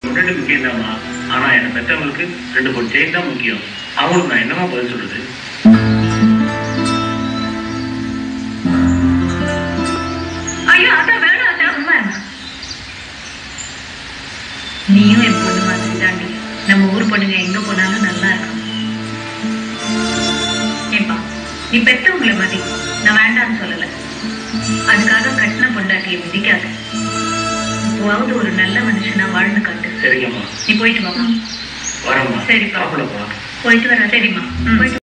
பொண்ணு முக்கியம் தான்மா ஆனா என்ன பெற்றவங்களுக்கு ரெண்டு பொண்ணு செயின் தான் முக்கியம் அவங்களுக்கு நான் என்னமா பதில் சொல்றது ஐயோ அதான் வேணாம் அதான் சும்மா இருமா. நீயும் என் பொண்ணு மாதிரி தாண்டி நம்ம ஊர் பொண்ணுங்க எங்க போனாலும் நல்லா இருக்கும் ஏன்பா நீ பெத்தவங்கள மதி நான் வேண்டாம்னு சொல்லல அதுக்காக கட்டின பொண்டாட்டியை மிதிக்காத இப்போவாவது ஒரு நல்ல மனுஷனா வாழ்ந்து காட்டு சரிங்கம்மா நீ போயிட்டு வாமா வரேம்மா சரிப்பா. சாப்பிடப்பா போயிட்டு வர சரிம்மா போயிட்டு